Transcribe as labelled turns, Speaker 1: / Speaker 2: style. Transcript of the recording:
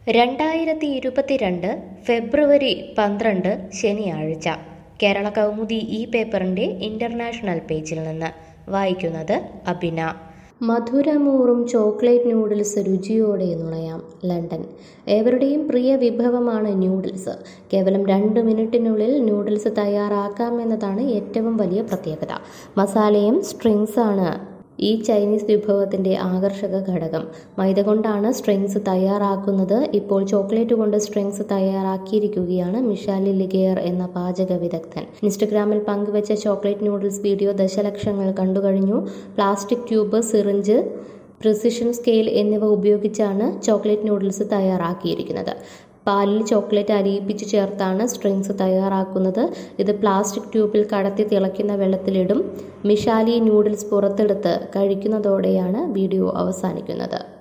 Speaker 1: രണ്ടായിരത്തി ഇരുപത്തിരണ്ട് ഫെബ്രുവരി പന്ത്രണ്ട് ശനിയാഴ്ച കേരള കൗമുദി ഈ പേപ്പറിന്റെ ഇന്റർനാഷണൽ പേജിൽ നിന്ന് വായിക്കുന്നത് അബിന മധുരമൂറും ചോക്ലേറ്റ് നൂഡിൽസ് രുചിയോടെ നുണയാം ലണ്ടൻ ഏവരുടെയും പ്രിയ വിഭവമാണ് ന്യൂഡിൽസ് കേവലം രണ്ട് മിനിറ്റിനുള്ളിൽ ന്യൂഡിൽസ് തയ്യാറാക്കാമെന്നതാണ് ഏറ്റവും വലിയ പ്രത്യേകത മസാലയും സ്ട്രിങ്സാണ് ഈ ചൈനീസ് വിഭവത്തിന്റെ ആകർഷക ഘടകം മൈദ കൊണ്ടാണ് സ്ട്രിങ്സ് തയ്യാറാക്കുന്നത് ഇപ്പോൾ ചോക്ലേറ്റ് കൊണ്ട് സ്ട്രിങ്സ് തയ്യാറാക്കിയിരിക്കുകയാണ് മിഷാലി ലിഗെയർ എന്ന പാചക വിദഗ്ധൻ ഇൻസ്റ്റഗ്രാമിൽ പങ്കുവച്ച ചോക്ലേറ്റ് നൂഡിൽസ് വീഡിയോ ദശലക്ഷങ്ങൾ കണ്ടുകഴിഞ്ഞു plastic tube syringe precision scale എന്നിവ ഉപയോഗിച്ചാണ് ചോക്ലേറ്റ് നൂഡിൽസ് തയ്യാറാക്കിയിരിക്കുന്നത് പാലിൽ ചോക്ലേറ്റ് അലിയിപ്പിച്ച് ചേർത്താണ് സ്ട്രിങ്സ് തയ്യാറാക്കുന്നത് ഇത് പ്ലാസ്റ്റിക് ട്യൂബിൽ കടത്തി തിളയ്ക്കുന്ന വെള്ളത്തിലിടും മിഷാലി നൂഡിൽസ് പുറത്തെടുത്ത് കഴിക്കുന്നതോടെയാണ് വീഡിയോ അവസാനിക്കുന്നത്